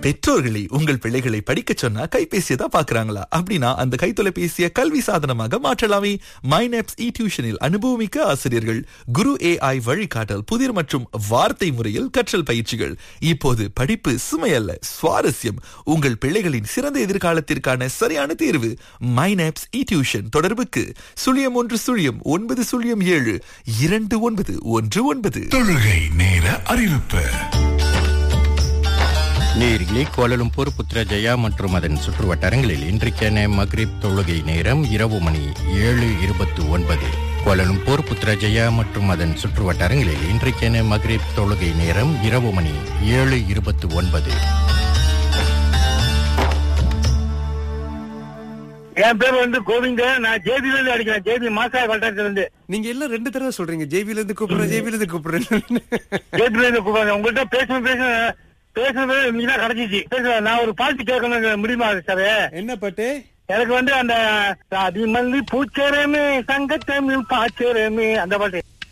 பெற்றோர்களை உங்கள் பிள்ளைகளை படிக்க சொன்னா கைபேசியை தான் பாக்குறாங்களா அப்படின்னா அந்த கைத்தொலைபேசியை கல்வி சாதனமாக மாற்றலாமே மைனப்ஸ் இ டியூஷனில் அனுபவமிக்க ஆசிரியர்கள் குரு ஏஐ வழிகாட்டல் புதிர் மற்றும் வார்த்தை முறையில் கற்றல் பயிற்சிகள் இப்போது படிப்பு சுமையல்ல சுவாரஸ்யம் உங்கள் பிள்ளைகளின் சிறந்த எதிர்காலத்திற்கான சரியான தேர்வு மைனப்ஸ் இ டியூஷன் தொடர்புக்கு சுழியம் ஒன்று சுழியம் ஒன்பது சுழியம் ஏழு இரண்டு ஒன்பது ஒன்று ஒன்பது தொழுகை நேர அறிவிப்பு நேரிலே கோலலும்பூர் புத்ரஜயா மற்றும் அதன் சுற்று வட்டாரங்களில் இன்றைக்கான மக்ரிப் தொழுகை நேரம் இரவு மணி ஏழு இருபத்தி ஒன்பது கோலலும்பூர் புத்ரஜயா மற்றும் அதன் சுற்று வட்டாரங்களில் இன்றைக்கான மக்ரிப் தொழுகை நேரம் இரவு மணி ஏழு இருபத்தி ஒன்பது என் பேர் வந்து கோவிந்த நான் ஜேபில இருந்து அடிக்கிறேன் ஜேபி மாசா கல்டத்துல இருந்து நீங்க எல்லாம் ரெண்டு தடவை சொல்றீங்க ஜேபில இருந்து கூப்பிடுறேன் ஜேபில இருந்து கூப்பிடுறேன் ஜேபில இருந்து கூப்பிடுறேன் உங்கள்கிட்ட பேசணும் பேசணும் பேசுனது இன்னைக்கு தான் கிடைச்சிச்சு பேச நான் ஒரு பாட்டு கேட்கணும் முடியுமா சார் என்ன பாட்டு எனக்கு வந்து அந்த சாதி மல்லி பூச்சரமே சங்கத்தமிழ் பாச்சரமே அந்த பாட்டு